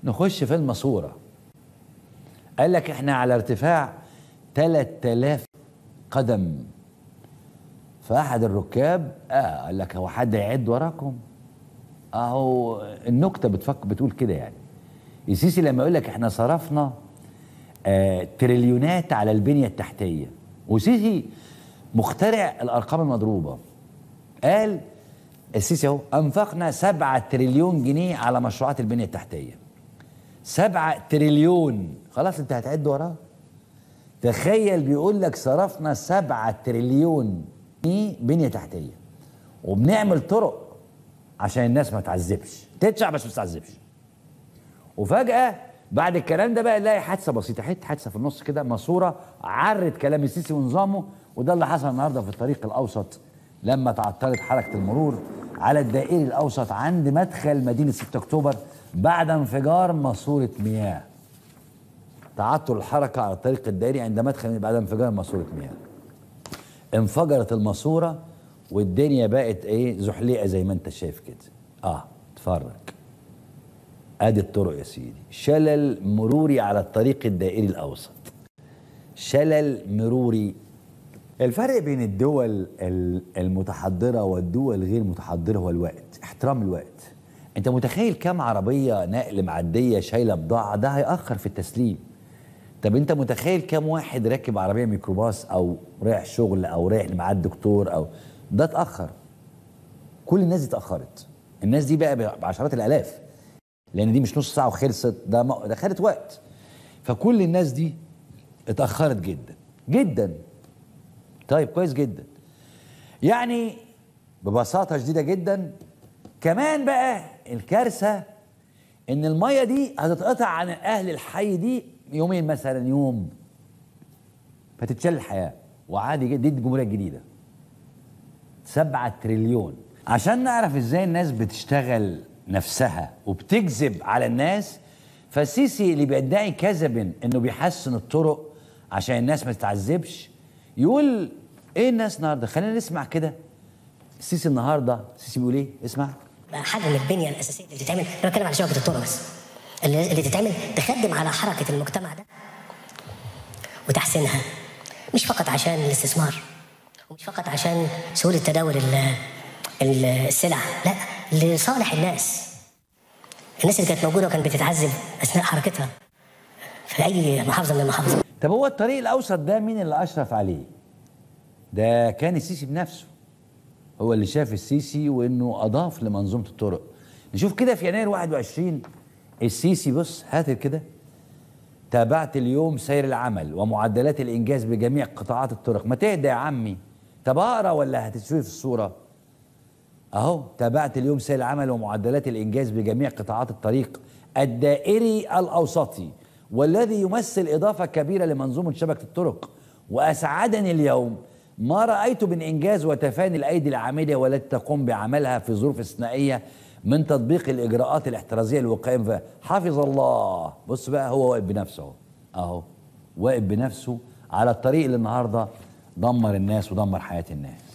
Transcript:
نخش في الماسوره قال لك احنا على ارتفاع 3000 قدم فاحد الركاب اه قال لك هو حد يعد وراكم اهو النكته بتفكر بتقول كده يعني السيسي لما يقول لك احنا صرفنا آه تريليونات على البنيه التحتيه وسيسي مخترع الارقام المضروبه قال السيسي اهو انفقنا 7 تريليون جنيه على مشروعات البنيه التحتيه 7 تريليون خلاص انت هتعد وراه تخيل بيقول لك صرفنا 7 تريليون جنيه بنيه تحتيه وبنعمل طرق عشان الناس ما تعذبش تدفع بس ما تتعذبش وفجاه بعد الكلام ده بقى نلاقي حادثه بسيطه حته حادثه في النص كده ماسوره عرت كلام السيسي ونظامه وده اللي حصل النهارده في الطريق الاوسط لما تعطلت حركه المرور على الدائري الاوسط عند مدخل مدينه 6 اكتوبر بعد انفجار ماسوره مياه تعطل الحركه على الطريق الدائري عند مدخل بعد انفجار ماسوره مياه انفجرت الماسوره والدنيا بقت ايه زحليقه زي ما انت شايف كده اه اتفرج ادي الطرق يا سيدي شلل مروري على الطريق الدائري الاوسط شلل مروري الفرق بين الدول المتحضره والدول غير المتحضره هو الوقت احترام الوقت انت متخيل كم عربيه نقل معديه شايله بضاعه ده هيأخر في التسليم طب انت متخيل كم واحد راكب عربيه ميكروباص او رايح شغل او رايح مع الدكتور او ده اتأخر كل الناس دي اتأخرت الناس دي بقى بعشرات الالاف لان دي مش نص ساعه وخلصت ده ده خدت وقت فكل الناس دي اتاخرت جدا جدا طيب كويس جدا يعني ببساطه شديده جدا كمان بقى الكارثه ان الميه دي هتتقطع عن اهل الحي دي يومين مثلا يوم فتتشال الحياه وعادي جدا دي الجمهوريه الجديده سبعة تريليون عشان نعرف ازاي الناس بتشتغل نفسها وبتكذب على الناس فالسيسي اللي بيدعي كذبا انه بيحسن الطرق عشان الناس ما تتعذبش يقول ايه الناس النهارده خلينا نسمع كده السيسي النهارده السيسي بيقول ايه اسمع حاجه من البنيه الاساسيه اللي بتتعمل انا بتكلم على شبكه الطرق بس اللي, اللي تتعمل تخدم على حركه المجتمع ده وتحسينها مش فقط عشان الاستثمار ومش فقط عشان سهوله تداول السلع لا لصالح الناس الناس اللي كانت موجوده وكانت بتتعذب اثناء حركتها في اي محافظه من المحافظات طب هو الطريق الاوسط ده مين اللي اشرف عليه؟ ده كان السيسي بنفسه هو اللي شاف السيسي وانه اضاف لمنظومه الطرق نشوف كده في يناير 21 السيسي بص هات كده تابعت اليوم سير العمل ومعدلات الانجاز بجميع قطاعات الطرق ما تهدى يا عمي طب اقرا ولا هتشوف الصوره اهو تابعت اليوم سير العمل ومعدلات الانجاز بجميع قطاعات الطريق الدائري الاوسطي والذي يمثل اضافه كبيره لمنظومه شبكه الطرق واسعدني اليوم ما رايت من انجاز وتفاني الايدي العامله والتي تقوم بعملها في ظروف استثنائيه من تطبيق الاجراءات الاحترازيه الوقائيه فيها حفظ الله بص بقى هو واقف بنفسه اهو اهو واقف بنفسه على الطريق اللي النهارده دمر الناس ودمر حياه الناس